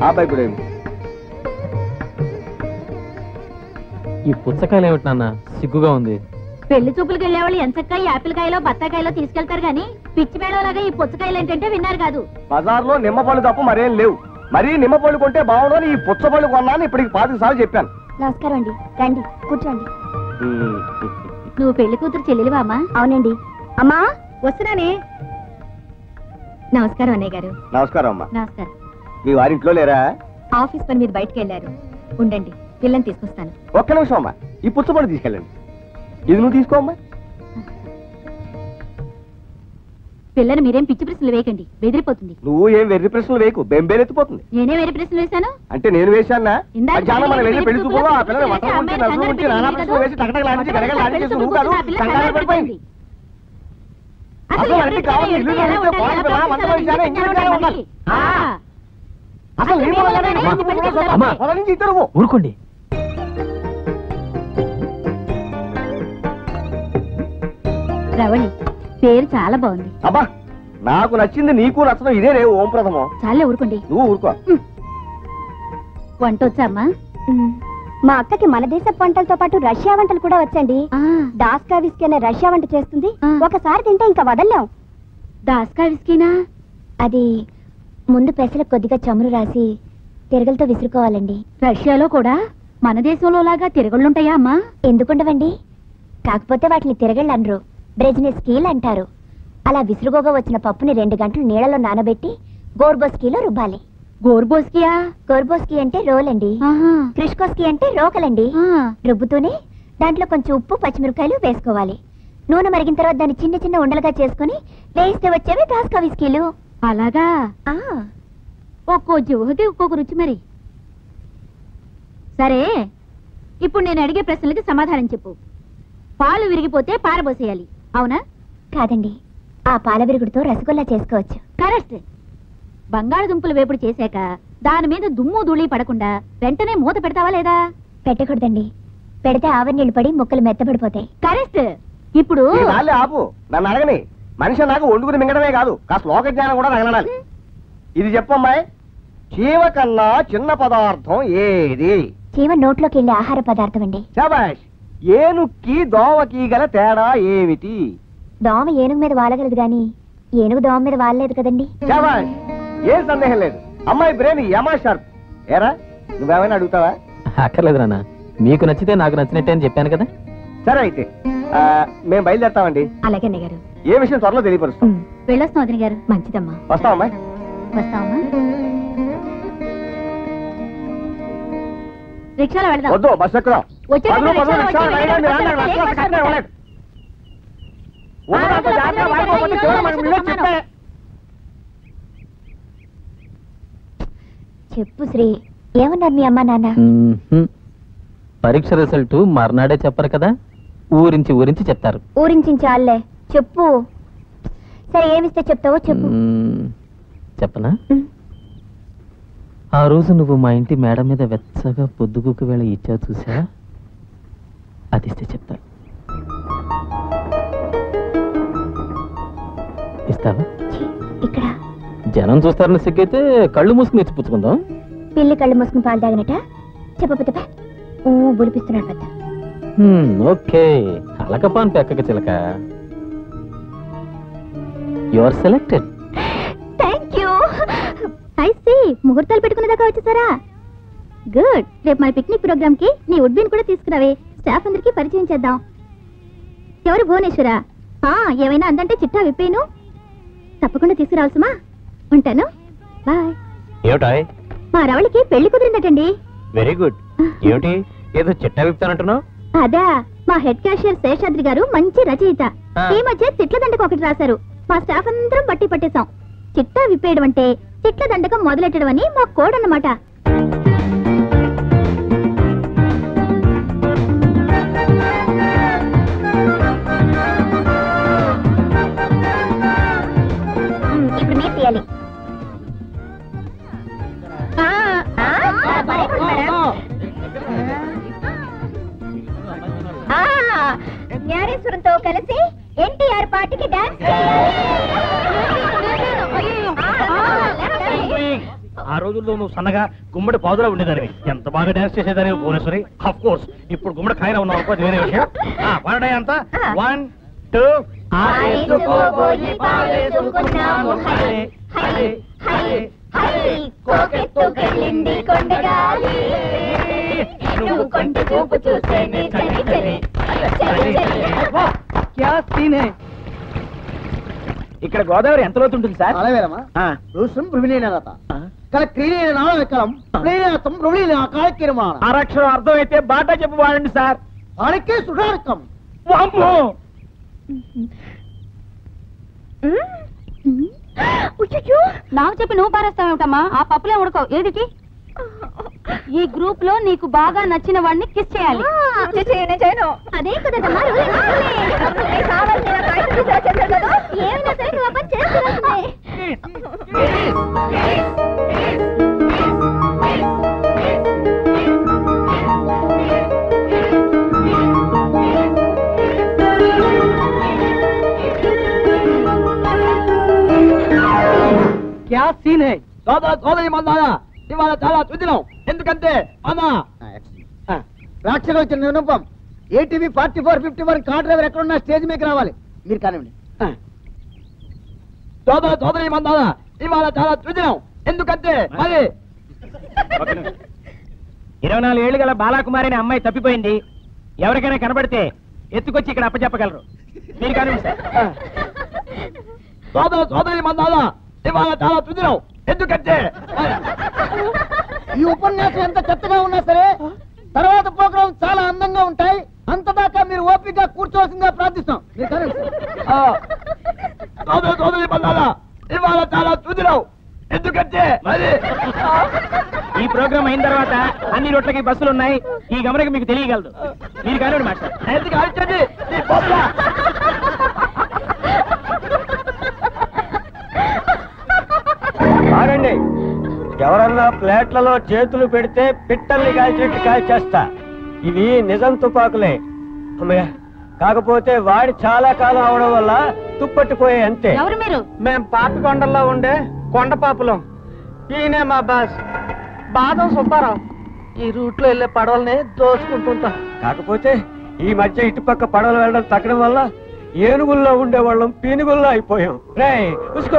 ఆ అబ్బాయి కూడా ఏమి ఈ పుచ్చకాయలు ఏమిటి నాన్న సిగ్గుగా ఉంది పెళ్లి చూపులకు వెళ్ళేవాళ్ళు ఎంచక్క యాపిల్ కాయలో బత్తాకాయలో తీసుకెళ్తారు గాని పిచ్చి మేడలాగా ఈ పుచ్చకాయలు ఏంటంటే విన్నారు కాదు బజార్లో నిమ్మ పళ్ళు తప్ప మరేం లేవు మరీ నిమ్మ పళ్ళు కొంటే బాగుండని ఈ పుచ్చ పళ్ళు కొన్నాను ఇప్పటికి పాతిక సార్లు చెప్పాను నమస్కారం అండి రండి కూర్చోండి ఉమ్. నువ్వు పెళ్లి కూతురు చెల్లెలివా అమ్మా అవునండి అమ్మా వస్తున్నానే నమస్కారం అన్నయ్య గారు నమస్కారం అమ్మా నమస్కారం మీ వారింట్లో లేరా ఆఫీస్ పని మీద బయటకు వెళ్ళారు ఉండండి పిల్లని తీసుకొస్తాను ఒక్క నిమిషం అమ్మా ఈ పుచ్చపళ్ళు తీసుకెళ్ళండి ఇది నువ్వు తీసుకో అమ్మా పిల్లని మీరేం పిచ్చి ప్రశ్నలు వేయకండి బెదిరిపోతుంది నువ్వు ఏం వెర్రి ప్రశ్నలు వేయకు బెంబేలెత్తిపోతుంది నేనే వేరే ప్రశ్నలు వేశాను అంటే నేను వేశానా ఇందాక మధ్యాహ్నం మనం వెళ్ళి పెళ్లి చూపులో ఆ పిల్లలు పెళ్లి వంట గురించి అమ్మాయిని నలుగురు కంగారు గురించి నానా పెట్టి ప్రశ్నలు వేసి టకటకలాడించి గడగడలాడించేసి నువ్వు కాదు ఆ పిల్ల కంగారు పడిపోయింది అసలు అన్ని కావాలి, ఇల్లు కడిగితే బాగుంది పిల్ల, వంట చేశారా, ఇంటి దగ్గరే ఉండాలి. ఆ, అసలు నీ వల్లనే అమ్మా, ఈ పెళ్లి చేశారు. అమ్మా. పొలం నుంచి ఇద్దరు పో. ఊరుకోండి రవళి పేరు చాలా బాగుంది అబ్బా నాకు నచ్చింది నీకు నచ్చడం ఇదే రే ఓం ప్రథమం చాలే ఊరుకోండి నువ్వు ఊరుకో వంట వచ్చా అమ్మా మ్, మా అక్కకి మన దేశ వంటలతో పాటు రష్యా వంటలు కూడా వచ్చండి ఆ, దాస్కా విస్కీ అనే రష్యా వంట చేస్తుంది ఆ. ఒకసారి తింటే ఇంకా వదల్లేం దాస్కా విస్కీనా అది ముందు పెసలకు కొద్దిగా చమురు రాసి తిరగలతో విసురుకోవాలండి రష్యాలో కూడా మన దేశంలో లాగా తిరగళ్ళుంటాయా అమ్మా ఎందుకుండవండి కాకపోతే వాటిని తిరగళ్ళు అనరు బ్రెజినెస్కీలు అంటారు అలా విసురుగోగా వచ్చిన పప్పుని రెండు గంటలు నీళ్ళలో నానబెట్టి గోర్బోస్కీలో రుబ్బాలి గోర్బోస్కియా గోర్బోస్కీ అంటే రోలండి ఆహా, క్రిష్కోస్కీ అంటే రోకలండి ఆ, రుబ్బుతూనే దాంట్లో కొంచెం ఉప్పు పచ్చిమిరపకాయలు వేసుకోవాలి నూనె మరిగిన తర్వాత దాన్ని చిన్న చిన్న ఉండలుగా చేసుకుని వేయిస్తే వచ్చేవి దాస్కా విస్కీలు అలాగా ఆ, ఒక్కో జివ్వకి ఒక్కొక్క రుచి మరి సరే ఇప్పుడు నేను అడిగే ప్రశ్నలకి సమాధానం చెప్పు పాలు విరిగిపోతే పారబోసేయాలి అవునా కాదండి ఆ పాల విరుగుడుతో రసగుల్లా చేసుకోవచ్చు కరెక్ట్ బంగాళదుంపలు వేపుడు చేశాక దాని మీద దుమ్ము ధూళి పడకుండా వెంటనే మూత పెడతావా లేదా పెట్టకూడదండి పెడితే ఆవిరి నీళ్ళు పడి ముక్కలు మెత్తబడిపోతాయి కరెక్ట్ ఇప్పుడు ఈ నాళ్ళే ఆపు నన్ను అడగని మనిషి నాకు వండుకుని మింగడమే కాదు కాస్త లోక జ్ఞానం కూడా తగలడాలి ఇది చెప్పమ్మాయి చీమ కన్నా చిన్న పదార్థం ఏది చీమ నోట్లోకి వెళ్ళే ఆహార పదార్థం అండి శబాష్ ఏనుక్కి దోమకి గల తేడా ఏమిటి దోమ ఏనుగు మీద వాలగలదు గాని ఏనుగు దోమ మీద వాలలేదు కదండి శబాష్ ఏం సందేహం లేదు అమ్మాయి బ్రెయిన్ యమా షార్ప్ ఏరా నువ్వేమైనా అడుగుతావా అక్కర్లేదు నాన్న మీకు నచ్చితే నాకు నచ్చినట్టే అని చెప్పాను కదా సరే అయితే ఆ, మేము బయలుదేరుతామండి అలాగే అన్నయ్య గారు ఏ విషయం త్వరలో తెలియపరుస్తాం వెళ్ళొస్తాం వదిన గారు మంచిదమ్మా వస్తాం అమ్మాయి వస్తామమ్మా రిక్షాలో వెళదాం వద్దు బస్ ఎక్కుదాం వచ్చేటప్పుడు పదులు, పదులు, రిక్షాలో రిక్షాలో వచ్చి వెళ్ళండి, వెళ్ళండి, వెళ్ళండి, వెళ్ళండి, రిక్షాలో కట్టే వెళ్ళండి. ఇవ్వలేదు. ఉన్నదాంట్లో జాగ్రత్తగా వాడుకోకపోతే చివరి మనకు మిగిలే చెప్పే. చెప్పు శ్రీ ఏమన్నారు మీ అమ్మా నాన్న మ్మ్హ్మ్. పరీక్ష రిజల్ట్ మర్నాడే చెప్పరు కదా ఊరించి ఊరించి చెప్తారు ఊరించి చాలే చెప్పు సరే ఏమిస్తే చెప్తావో చెప్పు మ్మ్. చెప్పనా ఉమ్. ఆ రోజు నువ్వు మా ఇంటి మేడ మీద వెచ్చగా పొద్దుగుకు వేళ ఇచ్చావు చూసా అది ఇస్తే చెప్తా ఇస్తావా ఛీ, ఇక్కడ జనం చూస్తారని సిగ్గైతే కళ్ళు మూసుకుని ఇచ్చి పుచ్చుకుందాం పిల్లి కళ్ళు మూసుకుని పాలు తాగినట చెప్పపోతే పా. ఊ బులిపిస్తున్నాడు పెద్ద హ్మ్, ఓకే అలకపాన్ పెక్కక చిలక you are selected thank you I see ముహూర్తాలు పెట్టుకునే దాకా వచ్చేసారా గుడ్ రేపు మన పిక్నిక్ ప్రోగ్రామ్ కి నీ ఉడ్బిన్ కూడా తీసుకురావే స్టాఫ్ అందరికి పరిచయం చేద్దాం ఎవరు భువనేశ్వర ఆ, ఏమైనా అందంటే చిట్టా విప్పేను తప్పకుండా తీసుకురావాల్సమా ఉంటాను బాయ్ ఏమిటాయ్ మా రవళికి పెళ్లి కుదిరిందటండి వెరీ గుడ్ ఏమిటి ఏదో చిట్టా విప్తానంటున్నావు అదా మా హెడ్ క్యాషియర్ శేషాద్రి గారు మంచి రచయిత ఆ. ఈ మధ్య తిట్ల దండకం ఒకటి రాశారు మా స్టాఫ్ అందరం బట్టి పట్టేశాం చిట్టా విప్పేయడం అంటే తిట్ల దండకం మొదలెట్టడం అని మా కోడ్ అన్నమాట ఉమ్, ఇప్పుడు మీరు తీయాలి ఆ, ఆ, ఆ, భలే ఉంది మేడం. ఆ, జ్ఞానేశ్వరంతో కలిసి ఎన్టీఆర్ పార్టీకి డాన్స్ ఆ రోజుల్లో నువ్వు సన్నగా గుమ్మడి పాదులా ఉండేదానివి ఎంత బాగా డాన్స్ చేసేదానివి భువనేశ్వరి ఆఫ్ కోర్స్ ఇప్పుడు గుమ్మడి కాయన ఉన్నావు అనుకో అది వేరే విషయం ఆ, పాడడే అంత వన్ టూ ఆరేసుకోబోయి పారేసుకున్నాము హై హై హై హై కోకెత్తుకెళ్ళింది కొండగాలి నువ్వు కొంటి చూపు చూస్తేనే చలి చలి చలి చలి ఇక్కడ గోదావరి ఎంత లోతు ఉంటుంది సార్ అలవేరమ్మా రుసం భృమిలీనత కల క్రీడైన నాళవికలం ప్రేణతం భృమిలీన కాళకిరమాణ అరక్షరం అర్థమైతే బాటా చెప్పు వాడండి సార్ ఆడకే సుధారకం వామ్మో! ఉచ్చుచు నాకు చెప్పి నువ్వు పారేస్తావేమిటమ్మా ఆ పప్పులే ఉడకవు ఏదిటి ఈ గ్రూప్ లో నీకు బాగా నచ్చిన వాడిని కిస్ చేయాలి అదే కదమ్మా ఏమైనా సరే నువ్వు ఆ పని చేస్తున్నావు క్యా సీన్ హై సోదర సోదరి మందారా ఇవాళ చాలా తుదినం ఎందుకంటే అమ్మా రాక్షసులు వచ్చిన వినూపం ETV forty four fifty one car driver ఎక్కడున్నా స్టేజ్ మీకు రావాలి మీరు కానివ్వండి సోదర సోదరి మందారా ఇవాళ చాలా తుదినం ఎందుకంటే మరి ఇరవై నాలుగు ఏళ్ళు గల బాలాకుమారి అనే అమ్మాయి తప్పిపోయింది ఎవరికైనా కనబడితే ఎత్తుకొచ్చి ఇక్కడ అప్పచెప్పగలరు మీరు కానివ్వండి సార్ సోదర సోదరి మందారా ఇవాళ చాలా తుదినం ఎందుకంటే ఈ ఉపన్యాసం ఎంత చెత్తగా ఉన్నా సరే తర్వాత ప్రోగ్రాం చాలా అందంగా ఉంటాయి అంతదాకా మీరు ఓపికగా కూర్చోవలసిందిగా ప్రార్థిస్తాం మీరు కానివ్వండి సార్. సోదర సోదరి మందారా ఇవాళ చాలా తుదినం ఎందుకంటే మరి ఈ ప్రోగ్రామ్ అయిన తర్వాత అన్ని రోడ్లకి బస్సులు ఉన్నాయి ఈ గమనకి మీకు తెలియగలదు మీరు కానివ్వండి మాస్టర్ ఎందుకు ఆలోచించండి ఈ బొమ్మ. ఆగండి ఎవరన్నా ప్లేట్లలో చేతులు పెడితే పిట్టల్ని కాల్చినట్టు కాల్చేస్తా ఇవి నిజం తుపాకులే అమ్మయ్య కాకపోతే వాడి చాలా కాలం అవడం వల్ల తుప్పట్టిపోయే అంతే ఎవరు మీరు మేం పాపికొండల్లో ఉండే కొండ పాపులం ఈయనే మా బాస్ బాదం సుబ్బారావు ఈ రూట్ లో వెళ్ళే పడవల్ని దోచుకుంటుంటాం కాకపోతే ఈ మధ్య ఇటుపక్క పడవలు వెళ్ళడం తగ్గడం వల్ల ఏనుగుల్లో ఉండేవాళ్ళం పీనుగుల్లో అయిపోయాం రే ఉసుకో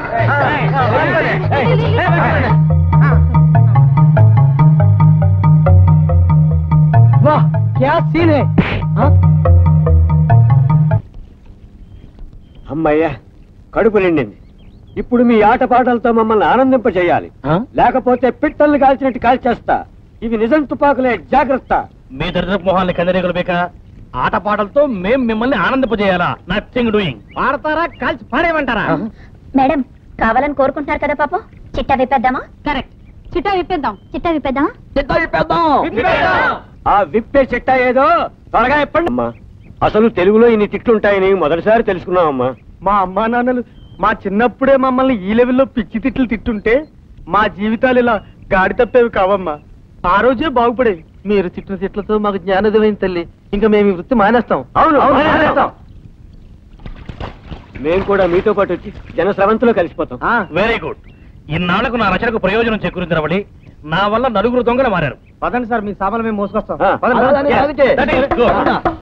వా క్యా సీన్ అమ్మయ్య కడుపు నిండింది ఇప్పుడు మీ ఆటపాటలతో మమ్మల్ని ఆనందింప చేయాలి లేకపోతే పిట్టల్ని కాల్చినట్టు కాల్చేస్తా ఇవి నిజం తుపాకులే జాగ్రత్త మీ దరిద్రపు మొహాన్ని కందరేగులు బేక ఆటపాటలతో మేం మిమ్మల్ని ఆనందింపజేయాలా నథింగ్ డూయింగ్ పాడతారా కాల్చి పాడేమంటారా మేడం కావాలని కోరుకుంటున్నారు కదా పాపం చిట్టా విప్పేద్దామా కరెక్ట్ చిట్టా విప్పేద్దాం చిట్టా విప్పేద్దాం చిత్తా విప్పేద్దాం ఆ విప్పే చిట్టా ఏదో త్వరగా చెప్పండి అమ్మా అసలు తెలుగులో ఇన్ని తిట్లుంటాయని మొదటిసారి తెలుసుకున్నామమ్మా మా అమ్మా నాన్నలు మా చిన్నప్పుడే మమ్మల్ని ఈ లెవెల్లో పిచ్చి తిట్లు తిట్టుంటే మా జీవితాలు ఇలా గాడి తప్పేవి కావమ్మా ఆ రోజే బాగుపడేవి మీరు తిట్టిన తిట్లతో మాకు జ్ఞానోదయం తల్లి ఇంకా మేము ఈ వృత్తి మానేస్తాం అవును మానేస్తాం. మేము కూడా మీతో పాటు వచ్చి జన స్రవంతిలో కలిసిపోతాం వెరీ గుడ్ ఇన్నాళ్లకు నా రచనకు ప్రయోజనం చేకూరించబడి నా వల్ల నలుగురు దొంగలు మారారు పదండి సార్ మీ సామాన్లు మేము మోసుకొస్తాం ఆ, పదండి, పదండి. yes. ఆగితే. That is good.